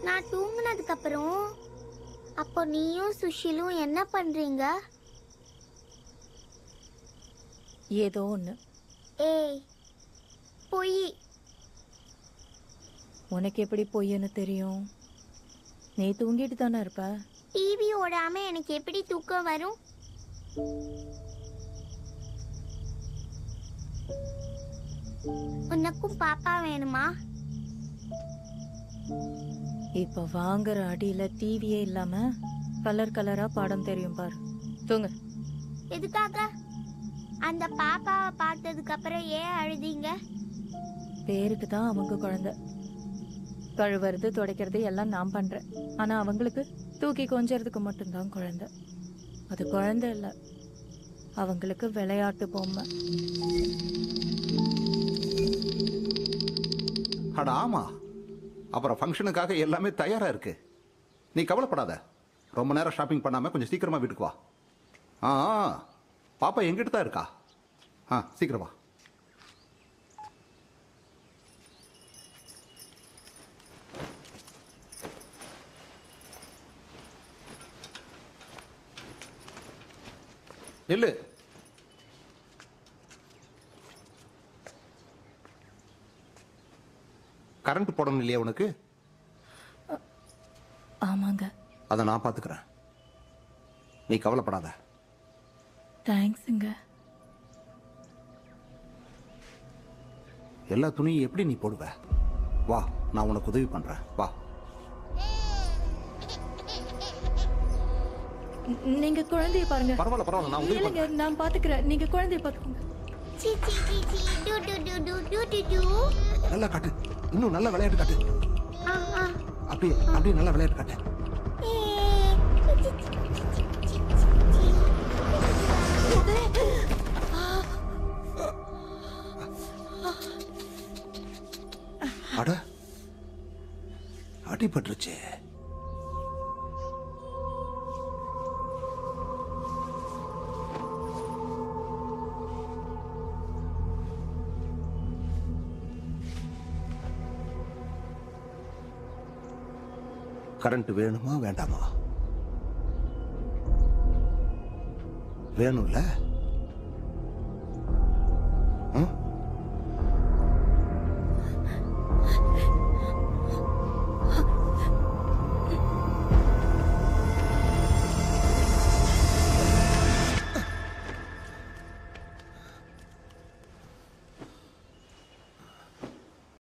நான் தூங்குனதுக்கு அப்புறம் அப்போ நீயும் சுஷிலும் என்ன பண்றீங்க ஏதோ ஒன்று ஏய் பொய் உனக்கு எப்படி பொய்யன்னு தெரியும் நீ தூங்கிட்டு தானே இருப்ப டிவி ஓடாம எனக்கு எப்படி தூக்கம் வரும் உனக்கும் பாப்பா வேணுமா இப்போ வாங்குற அடியில டிவியே இல்லாம கலர் கலரா படம் தெரியும் பாரு தூங்கு எதுக்காக அந்த பாப்பாவை பார்த்ததுக்கு அப்புறம் ஏன் அழுதீங்க பேருக்கு தான் அவங்க குழந்தை கழுவுறது துடைக்கிறது எல்லாம் நான் பண்றேன் ஆனா அவங்களுக்கு தூக்கி கொஞ்சறதுக்கு மட்டும்தான் குழந்தை அது குழந்தை இல்ல அவங்களுக்கு விளையாட்டு பொம்மை அட ஆமா அப்புறம் ஃபங்க்ஷனுக்காக எல்லாமே தயாரா இருக்கு நீ கவலைப்படாத ரொம்ப நேரம் ஷாப்பிங் பண்ணாம கொஞ்சம் சீக்கிரமா வீட்டுக்கு வா ஆ ஆ, பாப்பா எங்கிட்ட தான் இருக்கா ஆ சீக்கிரம் வா நில்லு கரண்ட் போடணும் இல்லையா உனக்கு ஆமாங்க அதை நான் பார்த்துக்கிறேன் நீ கவலைப்படாத தேங்க்ஸுங்க எல்லா துணியும் எப்படி நீ போடுவ வா நான் உனக்கு உதவி பண்றேன் வா ந- நீங்க குழந்தைய பாருங்க பரவாயில்ல பரவாயில்ல நான் உதவி இல்லைங்க பண்றேன் நான் பாத்துக்கிறேன் நீங்க குழந்தைய பாத்துக்கோங்க சி சி சி சி டு டு டு டு டு டு டு நல்லா காட்டு இன்னும் நல்ல விளையாட்டு காட்டு ஆ ஆ அப்படியே அப்படியே நல்லா விளையாட்டு காட்டு ஏ சி, சி, சி, சி, சி, சி. அட அடிபட்டுருச்சே கரண்ட் வேணுமா வேண்டாமா வேணும்ல